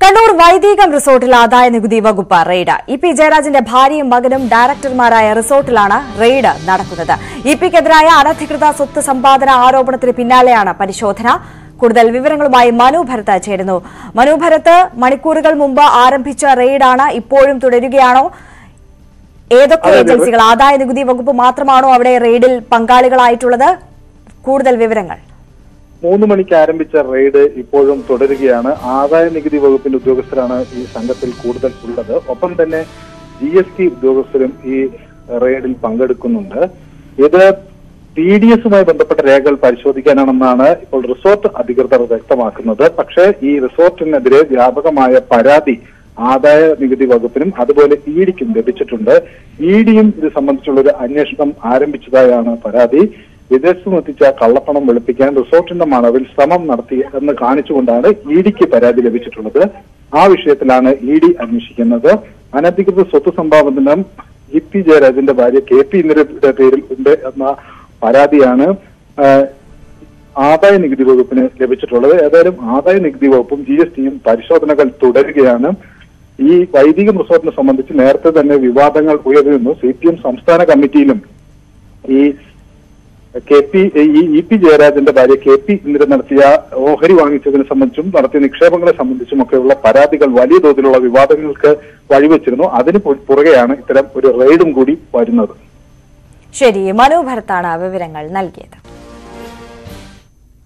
കണ്ണൂർ വൈദികം റിസോർട്ടിൽ ആദായ നികുതി വകുപ്പ് റെയ്ഡ് ഇ പി ജയരാജന്റെ ഭാര്യയും മകനും ഡയറക്ടർമാരായ റിസോർട്ടിലാണ് റെയ്ഡ് നടക്കുന്നത് ഇ പിക്കെതിരായ അനധികൃത സ്വത്ത് സമ്പാദന ആരോപണത്തിന് പിന്നാലെയാണ് പരിശോധന കൂടുതൽ വിവരങ്ങളുമായി മനു ഭരത് ചേരുന്നു മനു ഭരത് മണിക്കൂറുകൾ മുമ്പ് ആരംഭിച്ച റെയ്ഡാണ് ഇപ്പോഴും തുടരുകയാണോ ഏതൊക്കെ അതെ, അതെ. ഏജൻസികൾ ആദായ നികുതി വകുപ്പ് മാത്രമാണോ അവിടെ റെയ്ഡിൽ പങ്കാളികളായിട്ടുള്ളത് കൂടുതൽ വിവരങ്ങൾ മൂന്ന് മണിക്ക് ആരംഭിച്ച റെയ്ഡ് ഇപ്പോഴും തുടരുകയാണ് ആദായ നികുതി വകുപ്പിന്റെ ഉദ്യോഗസ്ഥരാണ് ഈ സംഘത്തിൽ കൂടുതൽ ഉള്ളത് ഒപ്പം തന്നെ ജി എസ് ടി ഉദ്യോഗസ്ഥരും ഈ റെയ്ഡിൽ പങ്കെടുക്കുന്നുണ്ട് ഇത് ടി ഡി എസുമായി ബന്ധപ്പെട്ട രേഖകൾ പരിശോധിക്കാനാണെന്നാണ് ഇപ്പോൾ റിസോർട്ട് അധികൃതർ വ്യക്തമാക്കുന്നത് പക്ഷേ ഈ റിസോർട്ടിനെതിരെ വ്യാപകമായ പരാതി ആദായ നികുതി വകുപ്പിനും അതുപോലെ ഇ ഡിക്കും ലഭിച്ചിട്ടുണ്ട് ഇ ഡിയും ഇത് സംബന്ധിച്ചുള്ള ഒരു അന്വേഷണം ആരംഭിച്ചതായാണ് പരാതി വിദേശത്ത് എത്തിച്ച കള്ളപ്പണം വെളുപ്പിക്കാൻ റിസോർട്ടിന്റെ മണവിൽ ശ്രമം നടത്തി എന്ന് കാണിച്ചുകൊണ്ടാണ് ഇ ഡിക്ക് പരാതി ലഭിച്ചിട്ടുള്ളത് ആ വിഷയത്തിലാണ് ഇ ഡി അന്വേഷിക്കുന്നത് അനധികൃത സ്വത്ത് സമ്പാദനം ഇ പി ജയരാജന്റെ ഭാര്യ കെ പി ഇന്ദിരയുടെ പേരിൽ ഉണ്ട് എന്ന പരാതിയാണ് ആ, ആദായ നികുതി വകുപ്പിന് ലഭിച്ചിട്ടുള്ളത് ഏതായാലും ആദായ നികുതി വകുപ്പും ജി എസ് ടിയും പരിശോധനകൾ തുടരുകയാണ് ഈ വൈദികം റിസോർട്ടിനെ സംബന്ധിച്ച് നേരത്തെ തന്നെ വിവാദങ്ങൾ ഉയർന്നിരുന്നു സി പി എം സംസ്ഥാന കമ്മിറ്റിയിലും ഈ കെ പി ഈ ഇ പി ജയരാജന്റെ ഭാര്യ കെ പി ഇന്ദിര നടത്തിയ ഓഹരി വാങ്ങിച്ചതിനെ സംബന്ധിച്ചും നടത്തിയ നിക്ഷേപങ്ങളെ സംബന്ധിച്ചും ഒക്കെയുള്ള പരാതികൾ വലിയ തോതിലുള്ള വിവാദങ്ങൾക്ക് വഴിവെച്ചിരുന്നു അതിന് പു- പുറകെയാണ് ഇത്തരം ഒരു റെയ്ഡും കൂടി വരുന്നത് ശരി മനു ഭരത്താണ് വിവരങ്ങൾ നൽകിയത്